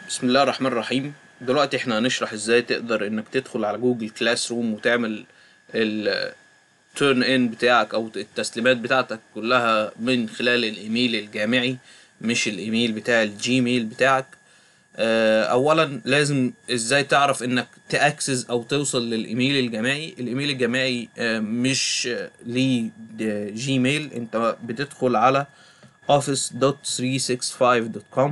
بسم الله الرحمن الرحيم دلوقتي احنا هنشرح ازاي تقدر انك تدخل على جوجل كلاس روم وتعمل التيرن ان بتاعك او التسليمات بتاعتك كلها من خلال الايميل الجامعي مش الايميل بتاع الجيميل بتاعك آه، اولا لازم ازاي تعرف انك تاكسس او توصل للايميل الجامعي الايميل الجامعي آه، مش آه، ليه د- جيميل انت بتدخل على office.365.com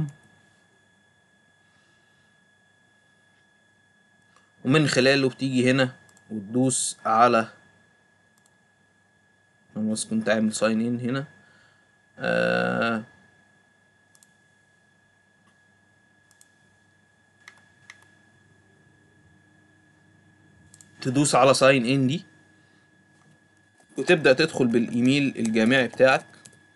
ومن خلاله بتيجي هنا وتدوس على انا بس كنت عامل ساين ان هنا آه تدوس على ساين ان دي وتبدأ تدخل بالايميل الجامعي بتاعك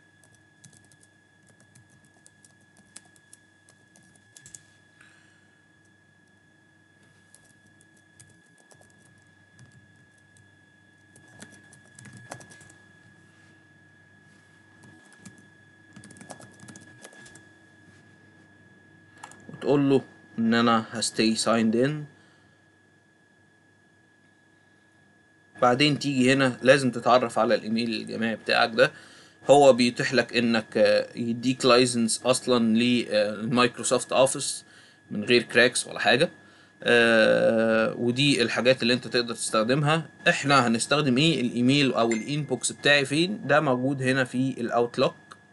وتقول له ان انا هستي سايند ان بعدين تيجي هنا لازم تتعرف على الايميل الجامعي بتاعك ده هو بيتيح لك انك آه، يديك لايسنس اصلا للمايكروسوفت اوفيس من غير كراكس ولا حاجه آه، ودي الحاجات اللي انت تقدر تستخدمها احنا هنستخدم ايه الايميل او الانبوكس بتاعي فين ده موجود هنا في الاوتلوك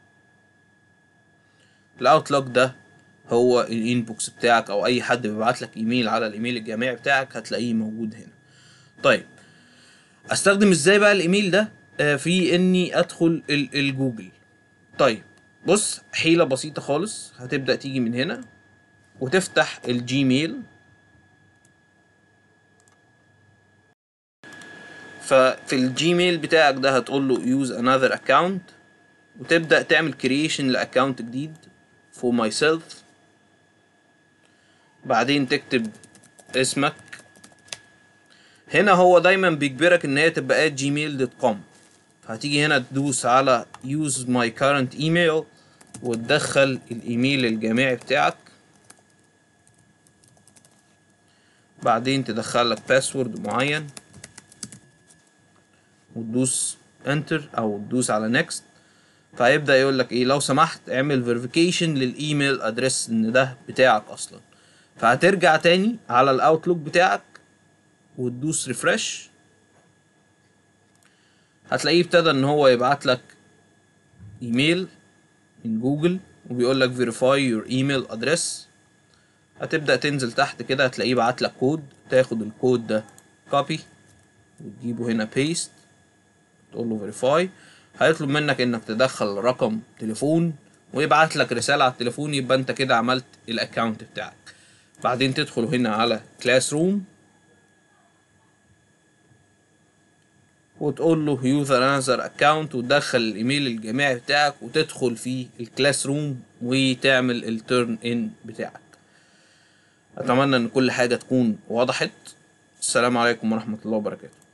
الاوتلوك ده هو الانبوكس بتاعك او اي حد بيبعت لك ايميل على الايميل الجامعي بتاعك هتلاقيه موجود هنا طيب استخدم ازاي بقى الايميل ده آه، في اني ادخل ال- الجوجل طيب بص حيلة بسيطة خالص هتبدأ تيجي من هنا وتفتح الجيميل ففي الجيميل بتاعك ده هتقول له use another account وتبدأ تعمل creation لاكونت جديد for myself بعدين تكتب اسمك هنا هو دايما بيجبرك ان هي تبقى جيميل دوت كوم فهتيجي هنا تدوس على use my current email وتدخل الايميل الجامعي بتاعك بعدين تدخل لك باسورد معين وتدوس انتر او تدوس على next فهيبدأ يقول لك ايه لو سمحت اعمل فيريفيكيشن للايميل ادريس ان ده بتاعك اصلا فهترجع تاني على الاوتلوك بتاعك وتدوس ريفرش هتلاقيه ابتدى ان هو يبعت لك ايميل من جوجل وبيقول لك verify your email address هتبدأ تنزل تحت كده هتلاقيه بعت لك كود تاخد الكود ده copy وتجيبه هنا paste تقول له verify هيطلب منك انك تدخل رقم تليفون ويبعت لك رسالة على التليفون يبقى انت كده عملت الاكونت بتاعك بعدين تدخل هنا على كلاس روم وتقول له يوزر انذر اكونت وتدخل الايميل الجامعي بتاعك وتدخل في الكلاس روم وتعمل التيرن ان بتاعك اتمنى ان كل حاجة تكون وضحت السلام عليكم ورحمة الله وبركاته